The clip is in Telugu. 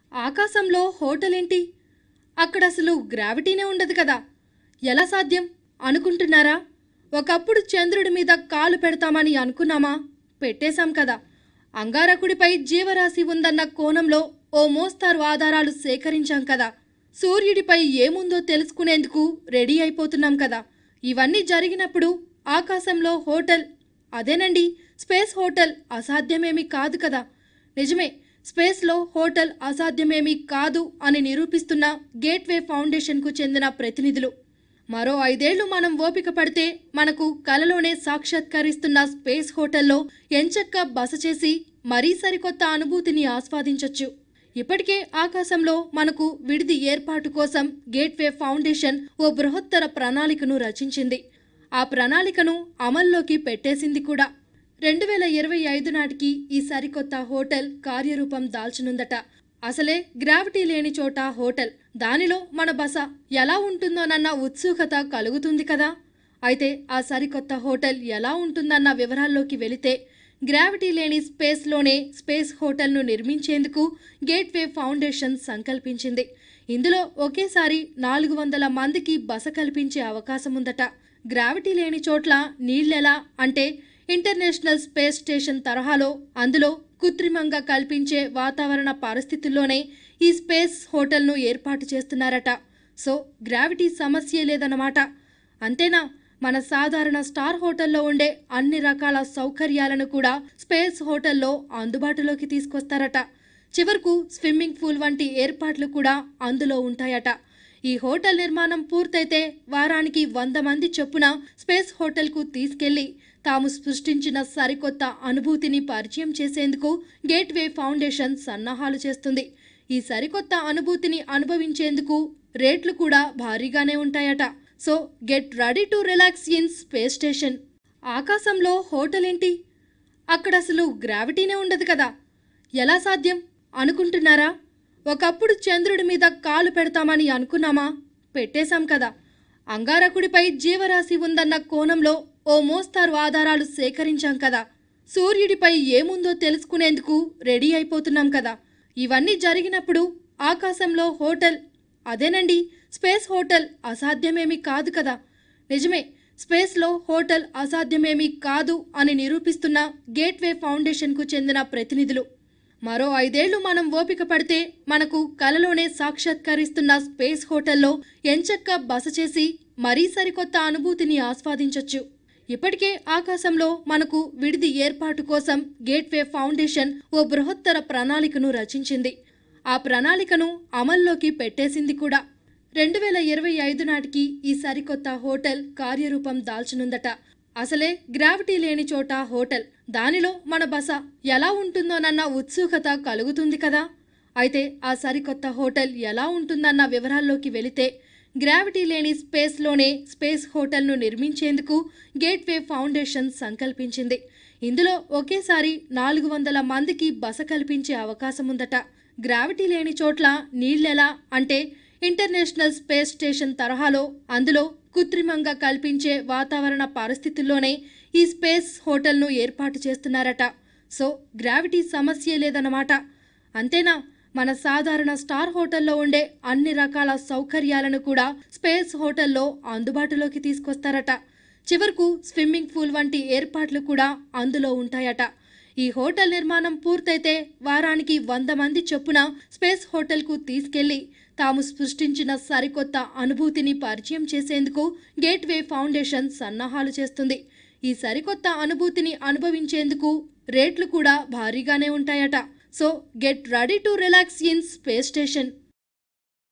ఆకాశంలో హోటల్ ఏంటి అక్కడ అసలు గ్రావిటీనే ఉండదు కదా ఎలా సాధ్యం అనుకుంటున్నారా ఒకప్పుడు చంద్రుడి మీద కాలు పెడతామని అనుకున్నామా పెట్టేశాం కదా అంగారకుడిపై జీవరాశి ఉందన్న కోణంలో ఓ మోస్తారు ఆధారాలు సేకరించాం కదా సూర్యుడిపై ఏముందో తెలుసుకునేందుకు రెడీ అయిపోతున్నాం కదా ఇవన్నీ జరిగినప్పుడు ఆకాశంలో హోటల్ అదేనండి స్పేస్ హోటల్ అసాధ్యమేమీ కాదు కదా నిజమే స్పేస్లో హోటల్ అసాధ్యమేమీ కాదు అని నిరూపిస్తున్న గేట్వే ఫౌండేషన్కు చెందిన ప్రతినిధులు మరో ఐదేళ్లు మనం ఓపిక పడితే మనకు కలలోనే సాక్షాత్కరిస్తున్న స్పేస్ హోటల్లో ఎంచక్క బస చేసి మరీ సరికొత్త అనుభూతిని ఆస్వాదించొచ్చు ఇప్పటికే ఆకాశంలో మనకు విడిది ఏర్పాటు కోసం గేట్వే ఫౌండేషన్ ఓ బృహత్తర ప్రణాళికను రచించింది ఆ ప్రణాళికను అమల్లోకి పెట్టేసింది కూడా రెండు వేల ఇరవై ఐదు నాటికి ఈ సరికొత్త హోటల్ కార్యరూపం దాల్చనుందట అసలే గ్రావిటీ లేని చోట హోటల్ దానిలో మన బస ఎలా ఉంటుందోనన్న ఉత్సుకత కలుగుతుంది కదా అయితే ఆ సరికొత్త హోటల్ ఎలా ఉంటుందన్న వివరాల్లోకి వెళితే గ్రావిటీ లేని స్పేస్లోనే స్పేస్ హోటల్ను నిర్మించేందుకు గేట్వే ఫౌండేషన్ సంకల్పించింది ఇందులో ఒకేసారి నాలుగు వందల మందికి బస కల్పించే అవకాశం ఉందట గ్రావిటీ లేని చోట్ల నీళ్ళెలా అంటే ఇంటర్నేషనల్ స్పేస్ స్టేషన్ తరహాలో అందులో కృత్రిమంగా కల్పించే వాతావరణ పరిస్థితుల్లోనే ఈ స్పేస్ హోటల్ను ఏర్పాటు చేస్తున్నారట సో గ్రావిటీ సమస్యే లేదన్నమాట అంతేనా మన సాధారణ స్టార్ హోటల్లో ఉండే అన్ని రకాల సౌకర్యాలను కూడా స్పేస్ హోటల్లో అందుబాటులోకి తీసుకొస్తారట చివరకు స్విమ్మింగ్ పూల్ వంటి ఏర్పాట్లు కూడా అందులో ఉంటాయట ఈ హోటల్ నిర్మాణం పూర్తయితే వారానికి వంద మంది చొప్పున స్పేస్ హోటల్కు తీసుకెళ్లి తాము సృష్టించిన సరికొత్త అనుభూతిని పరిచయం చేసేందుకు గేట్వే ఫౌండేషన్ సన్నాహాలు చేస్తుంది ఈ సరికొత్త అనుభూతిని అనుభవించేందుకు రేట్లు కూడా భారీగానే ఉంటాయట so get ready to relax in space station ఆకాశంలో హోటల్ ఏంటి అక్కడ అసలు గ్రావిటీనే ఉండదు కదా ఎలా సాధ్యం అనుకుంటున్నారా ఒకప్పుడు చంద్రుడి మీద కాలు పెడతామని అనుకున్నామా పెట్టేశాం కదా అంగారకుడిపై జీవరాశి ఉందన్న కోణంలో ఓ మోస్తారు ఆధారాలు సేకరించాం కదా సూర్యుడిపై ఏముందో తెలుసుకునేందుకు రెడీ అయిపోతున్నాం కదా ఇవన్నీ జరిగినప్పుడు ఆకాశంలో హోటల్ అదేనండి స్పేస్ హోటల్ అసాధ్యమేమీ కాదు కదా నిజమే స్పేస్లో హోటల్ అసాధ్యమేమీ కాదు అని నిరూపిస్తున్న గేట్వే ఫౌండేషన్కు చెందిన ప్రతినిధులు మరో ఐదేళ్లు మనం ఓపిక పడితే మనకు కలలోనే సాక్షాత్కరిస్తున్న స్పేస్ హోటల్లో ఎంచక్క బస చేసి మరీ సరికొత్త అనుభూతిని ఆస్వాదించొచ్చు ఇప్పటికే ఆకాశంలో మనకు విడిది ఏర్పాటు కోసం గేట్వే ఫౌండేషన్ ఓ బృహత్తర ప్రణాళికను రచించింది ఆ ప్రణాళికను అమల్లోకి పెట్టేసింది కూడా రెండు వేల ఇరవై ఐదు నాటికి ఈ సరికొత్త హోటల్ కార్యరూపం దాల్చనుందట అసలే గ్రావిటీ లేని చోట హోటల్ దానిలో మన బస ఎలా ఉంటుందోనన్న ఉత్సుకత కలుగుతుంది కదా అయితే ఆ సరికొత్త హోటల్ ఎలా ఉంటుందన్న వివరాల్లోకి వెళితే గ్రావిటీ లేని స్పేస్లోనే స్పేస్ హోటల్ను నిర్మించేందుకు గేట్వే ఫౌండేషన్ సంకల్పించింది ఇందులో ఒకేసారి నాలుగు వందల మందికి బస కల్పించే అవకాశం ఉందట గ్రావిటీ లేని చోట్ల నీళ్ళెలా అంటే ఇంటర్నేషనల్ స్పేస్ స్టేషన్ తరహాలో అందులో కృత్రిమంగా కల్పించే వాతావరణ పరిస్థితుల్లోనే ఈ స్పేస్ హోటల్ను ఏర్పాటు చేస్తున్నారట సో గ్రావిటీ సమస్యే లేదన్నమాట అంతేనా మన సాధారణ స్టార్ హోటల్లో ఉండే అన్ని రకాల సౌకర్యాలను కూడా స్పేస్ హోటల్లో అందుబాటులోకి తీసుకొస్తారట చివరకు స్విమ్మింగ్ పూల్ వంటి ఏర్పాట్లు కూడా అందులో ఉంటాయట ఈ హోటల్ నిర్మాణం పూర్తయితే వారానికి వంద మంది చొప్పున స్పేస్ హోటల్కు తీసుకెళ్లి తాము సృష్టించిన సరికొత్త అనుభూతిని పరిచయం చేసేందుకు గేట్వే ఫౌండేషన్ సన్నాహాలు చేస్తుంది ఈ సరికొత్త అనుభూతిని అనుభవించేందుకు రేట్లు కూడా భారీగానే ఉంటాయట so get ready to relax in space station